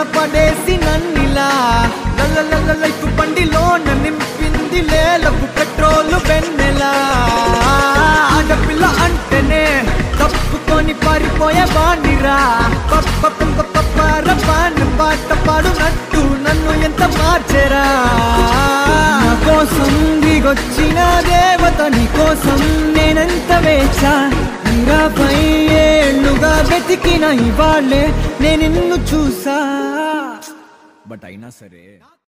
పడేసి నన్నిలా లల్ల లైఫ్ బండిలో నింపింది లేలకు పెట్రోలు వెన్నెలా ఆడపిల్ల అంటేనే తప్పుకొని పారిపోయే బాణిరా పాను పాట పాడునట్టు నన్ను ఎంత మార్చెరా నా కోసం దిగొచ్చిన దేవత నీ కోసం నేనెంత వేచా ఇరవై ఏళ్ళుగా వెతికిన ఇవాళ్ళే నేను నిన్ను చూసా బట్ అయినా సరే